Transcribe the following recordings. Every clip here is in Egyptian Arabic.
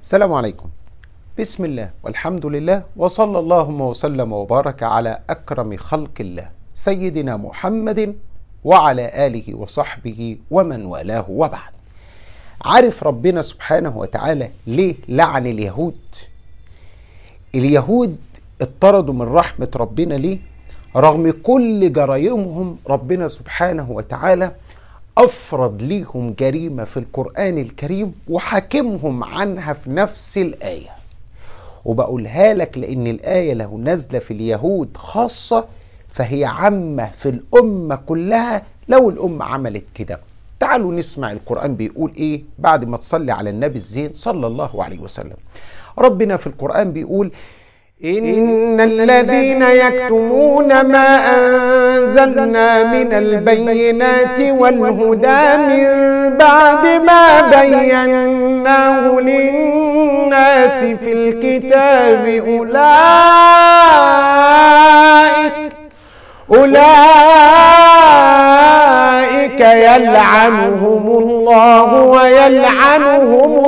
السلام عليكم بسم الله والحمد لله وصلى اللهم وسلم وبارك على اكرم خلق الله سيدنا محمد وعلى اله وصحبه ومن والاه وبعد عارف ربنا سبحانه وتعالى ليه لعن اليهود اليهود اطردوا من رحمه ربنا ليه رغم كل جرايمهم ربنا سبحانه وتعالى افرض ليهم جريمه في القران الكريم وحاكمهم عنها في نفس الايه وبقولها لك لان الايه لو نازله في اليهود خاصه فهي عامه في الامه كلها لو الامه عملت كده تعالوا نسمع القران بيقول ايه بعد ما تصلي على النبي الزين صلى الله عليه وسلم ربنا في القران بيقول إن الذين يكتمون ما أنزلنا من البينات والهدى من بعد ما بيناه للناس في الكتاب أولئك أولئك يلعنهم الله ويلعنهم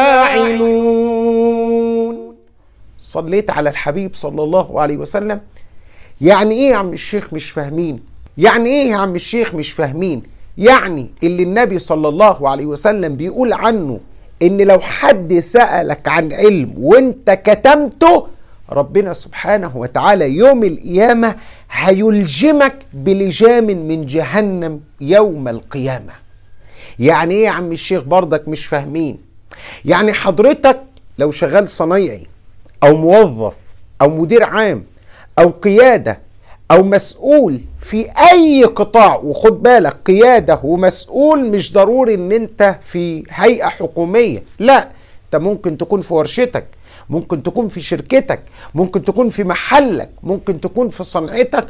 اللاعنون صليت على الحبيب صلى الله عليه وسلم يعني ايه يا عم الشيخ مش فاهمين يعني ايه يا عم الشيخ مش فاهمين يعني اللي النبي صلى الله عليه وسلم بيقول عنه ان لو حد سألك عن علم وانت كتمته ربنا سبحانه وتعالى يوم القيامة هيلجمك بلجام من جهنم يوم القيامة يعني ايه يا عم الشيخ برضك مش فاهمين يعني حضرتك لو شغال صنايعي او موظف او مدير عام او قياده او مسؤول في اي قطاع وخد بالك قياده ومسؤول مش ضروري ان انت في هيئه حكوميه لا انت ممكن تكون في ورشتك ممكن تكون في شركتك ممكن تكون في محلك ممكن تكون في صنعتك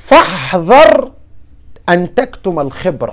فاحذر ان تكتم الخبره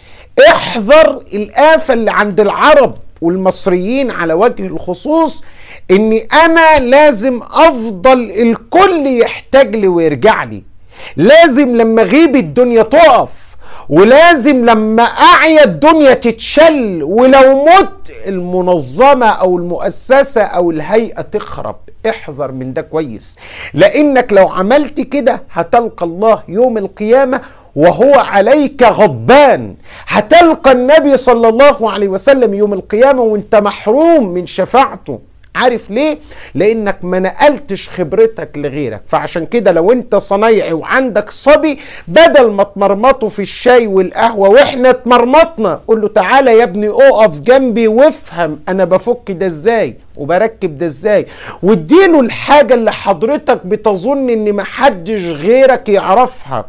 احذر الآفة اللي عند العرب والمصريين على وجه الخصوص اني انا لازم افضل الكل يحتاج لي ويرجع لي لازم لما اغيب الدنيا تقف ولازم لما اعيا الدنيا تتشل ولو مت المنظمه او المؤسسه او الهيئه تخرب احذر من ده كويس لانك لو عملت كده هتلقى الله يوم القيامه وهو عليك غضبان هتلقى النبي صلى الله عليه وسلم يوم القيامه وانت محروم من شفاعته عارف ليه؟ لانك ما نقلتش خبرتك لغيرك فعشان كده لو انت صنايعي وعندك صبي بدل ما تمرمطه في الشاي والقهوه واحنا اتمرمطنا قول له تعالى يا ابني اقف جنبي وافهم انا بفك ده ازاي وبركب ده ازاي واديله الحاجه اللي حضرتك بتظن ان محدش غيرك يعرفها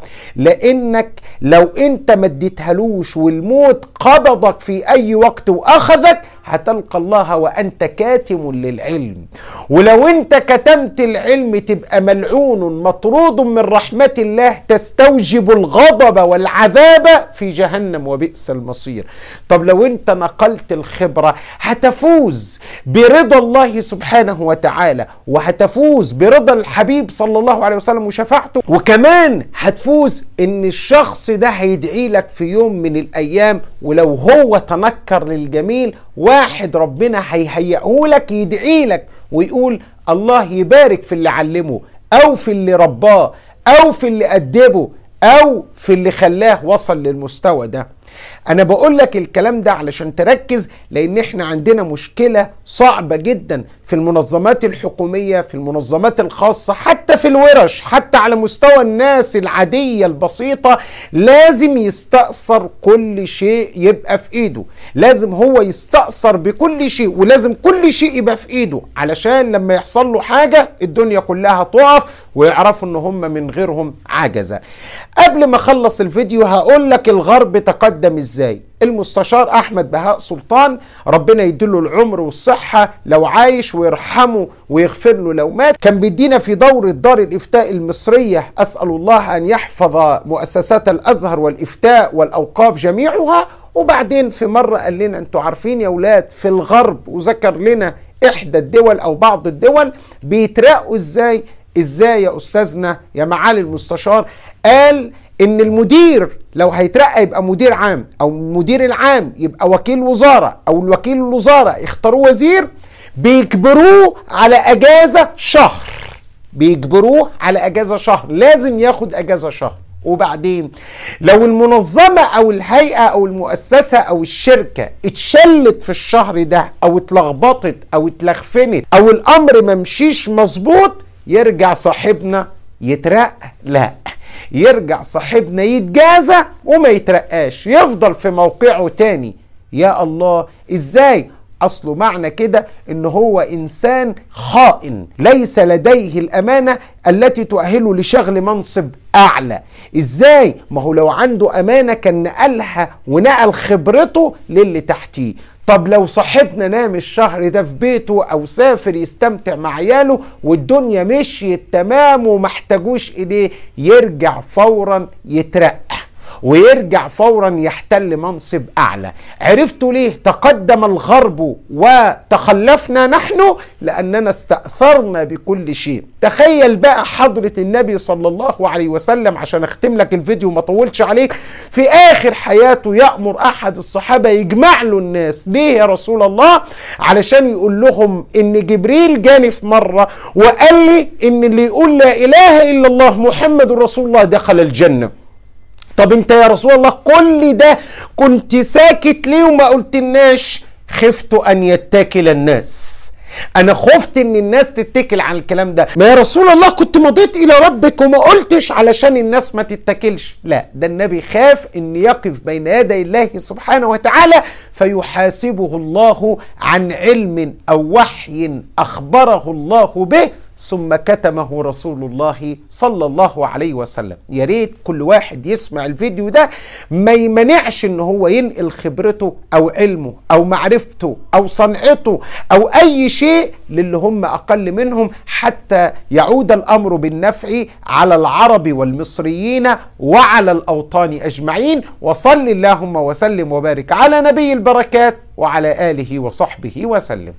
لانك لو انت ما اديتهالوش والموت قبضك في اي وقت واخذك هتلقى الله وانت كاتم للعلم ولو انت كتمت العلم تبقى ملعون مطرود من رحمه الله تستوجب الغضب والعذاب في جهنم وبئس المصير طب لو انت نقلت الخبره هتفوز برضا الله سبحانه وتعالى وهتفوز برضا الحبيب صلى الله عليه وسلم وشفاعته وكمان هتفوز ان الشخص ده هيدعي لك في يوم من الايام ولو هو تنكر للجميل واحد ربنا هيهيئه لك يدعي لك ويقول الله يبارك في اللي علمه او في اللي رباه او في اللي ادبه او في اللي خلاه وصل للمستوى ده انا بقول لك الكلام ده علشان تركز لان احنا عندنا مشكله صعبه جدا في المنظمات الحكوميه في المنظمات الخاصه حتى في الورش حتى على مستوى الناس العاديه البسيطه لازم يستأثر كل شيء يبقى في ايده لازم هو يستأثر بكل شيء ولازم كل شيء يبقى في ايده علشان لما يحصل له حاجه الدنيا كلها تقف ويعرفوا ان هم من غيرهم عجزه قبل ما اخلص الفيديو هقول لك الغرب تقدم ازاي المستشار احمد بهاء سلطان ربنا يديله العمر والصحه لو عايش ويرحمه ويغفر له لو مات كان بيدينا في دوره دار الافتاء المصريه اسال الله ان يحفظ مؤسسات الازهر والافتاء والاوقاف جميعها وبعدين في مره قال لنا انتوا عارفين يا اولاد في الغرب وذكر لنا احدى الدول او بعض الدول بيترقوا ازاي ازاي يا استاذنا يا معالي المستشار قال ان المدير لو هيترقى يبقى مدير عام او المدير العام يبقى وكيل وزاره او الوكيل الوزاره يختاروا وزير بيجبروه على اجازه شهر بيجبروه على اجازه شهر لازم ياخد اجازه شهر وبعدين لو المنظمة أو الهيئة أو المؤسسة أو الشركة اتشلت في الشهر ده أو اتلخبطت أو اتلخفنت أو الأمر ممشيش مظبوط يرجع صاحبنا يترقى لا يرجع صاحبنا يتجازى وما يترقاش يفضل في موقعه تاني يا الله ازاي اصله معنى كده ان هو انسان خائن ليس لديه الامانه التي تؤهله لشغل منصب اعلى ازاي ما هو لو عنده امانه كان نقلها ونقل خبرته للي تحتيه طب لو صاحبنا نام الشهر ده في بيته او سافر يستمتع مع عياله والدنيا مشيت تمام ومحتاجوش اليه يرجع فورا يترقى ويرجع فورا يحتل منصب اعلى عرفتوا ليه تقدم الغرب وتخلفنا نحن لاننا استاثرنا بكل شيء تخيل بقى حضره النبي صلى الله عليه وسلم عشان اختم لك الفيديو وما اطولش عليك في اخر حياته يامر احد الصحابه يجمع له الناس ليه يا رسول الله علشان يقول لهم ان جبريل جاني في مره وقال لي ان اللي يقول لا اله الا الله محمد رسول الله دخل الجنه طب انت يا رسول الله كل ده كنت ساكت ليه وما قلتلناش خفت ان يتكل الناس انا خفت ان الناس تتكل على الكلام ده ما يا رسول الله كنت مضيت الى ربك وما قلتش علشان الناس ما تتكلش لا ده النبي خاف ان يقف بين يدي الله سبحانه وتعالى فيحاسبه الله عن علم او وحي اخبره الله به ثم كتمه رسول الله صلى الله عليه وسلم يا ريت كل واحد يسمع الفيديو ده ما يمنعش ان هو ينقل خبرته او علمه او معرفته او صنعته او اي شيء للي هم اقل منهم حتى يعود الامر بالنفع على العرب والمصريين وعلى الاوطان اجمعين وصل اللهم وسلم وبارك على نبي البركات وعلى اله وصحبه وسلم